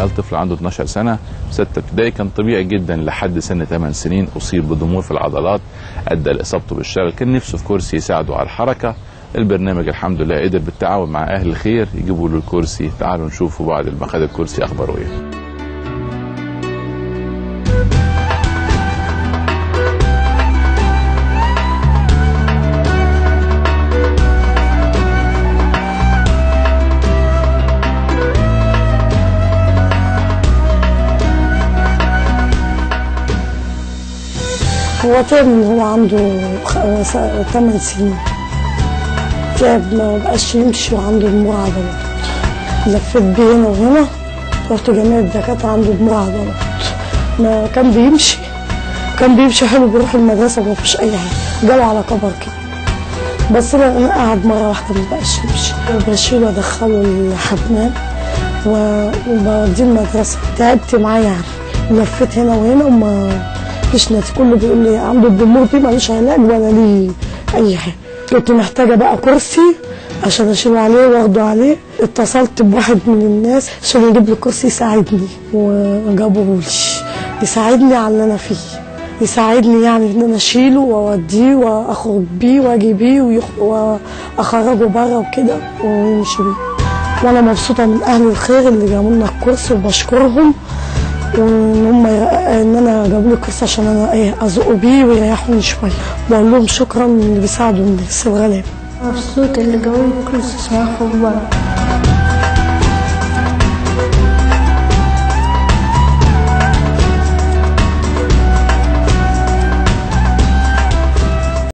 امال طفل عنده 12 سنه سته ابتدائي كان طبيعي جدا لحد سن 8 سنين اصيب بضمور في العضلات ادى لاصابته بالشلل كان نفسه في كرسي يساعده على الحركه البرنامج الحمد لله قدر بالتعاون مع اهل الخير يجيبوا له الكرسي تعالوا نشوفوا بعد ما خد الكرسي اخباره ايه هو تعب من هو عنده 8 سنين تعب ما بقاش يمشي وعنده دموع عضلات لفيت بيه هنا وهنا رحت جميع الدكاترة عنده دموع عضلات ما كان بيمشي كان بيمشي حلو بيروح المدرسة ما فيش أي حاجة جاله على كبر كده بس أنا أنا قعد مرة واحدة ما بقاش يمشي بشيله وأدخله الحمام و- وبوديه المدرسة تعبت معاه يعني لفيت هنا وهنا وما فيش ناس كله بيقول لي عنده الضمور دي ملوش علاج ولا ليه أي حاجة كنت محتاجة بقى كرسي عشان أشيله عليه وأخده عليه اتصلت بواحد من الناس عشان يجيب لي كرسي يساعدني وجابوه لي يساعدني على اللي أنا فيه يساعدني يعني ان انا اشيله واوديه واخرج بيه واجي بيه ويخ- واخرجه بره وكده ويمشي بيه وانا مبسوطه من اهل الخير اللي جابوا لنا الكرسي وبشكرهم وان هم ان انا جابوا لي الكرسي عشان انا ايه ازقه بيه ويريحوني شويه بقول لهم شكرا اللي بيساعدوا الناس الغلابه مبسوط اللي جابوا لي كرسي عشان اخرج بره